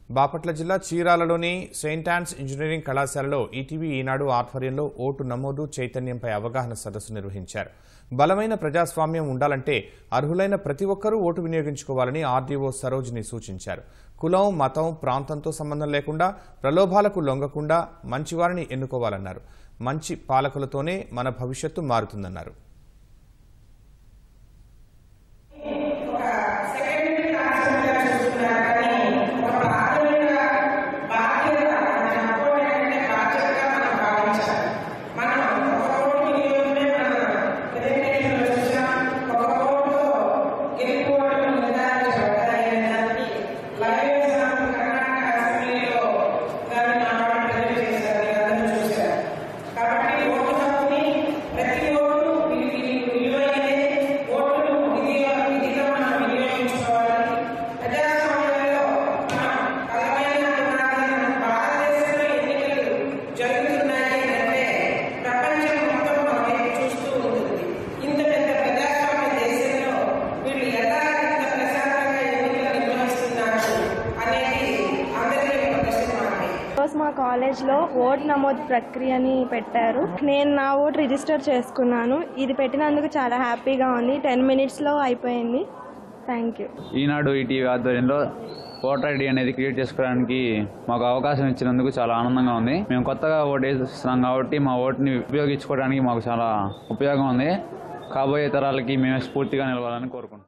బాపట్ల జిల్లా చీరాలలోని Saint Ann's engineering కళాశాలలో ఈటీవీ ఈనాడు ఆధ్వర్యంలో ఓటు నమోదు చైతన్యంపై అవగాహన సదస్సు నిర్వహించారు బలమైన ప్రజాస్వామ్యం ఉండాలంటే అర్హులైన ప్రతి ఒక్కరూ ఓటు వినియోగించుకోవాలని ఆర్డీఓ సరోజిని సూచించారు కులం మతం ప్రాంతంతో సంబంధం లేకుండా ప్రలోభాలకు లొంగకుండా మంచివారిని ఎన్నుకోవాలన్నారు మంచి పాలకులతోనే మన భవిష్యత్తు మారుతుందన్నారు జరుగుతున్నాయి అంటే ప్రపంచం మొత్తం మన వైపు చూస్తూ ఉంటుంది ఇంత పెద్ద ప్రజాస్వామ్య దేశంలో వీళ్ళు ఎలా ఇంత ప్రశాంతంగా ఎన్నికలు నిర్వహిస్తున్నారు అనేది అందరికీ ఒక ప్రశ్న మాత్రమే ఈరోజు మా కాలేజ్లో ఓట్ నమోదు ప్రక్రియని పెట్టారు నేను నా ఓట్ రిజిస్టర్ చేసుకున్నాను ఇది పెట్టినందుకు చాలా హ్యాపీగా ఉంది టెన్ మినిట్స్లో అయిపోయింది థ్యాంక్ యూ ఈనాడు ఈటీవీ ఆధ్వర్యంలో ఓటర్ ఐడి అనేది క్రియేట్ చేసుకోవడానికి మాకు అవకాశం ఇచ్చినందుకు చాలా ఆనందంగా ఉంది మేము కొత్తగా ఓటు వేస్తున్నాం కాబట్టి మా ఓటుని ఉపయోగించుకోవడానికి మాకు చాలా ఉపయోగం ఉంది కాబోయే తరాలకి మేము స్ఫూర్తిగా నిలవాలని కోరుకుంటున్నాం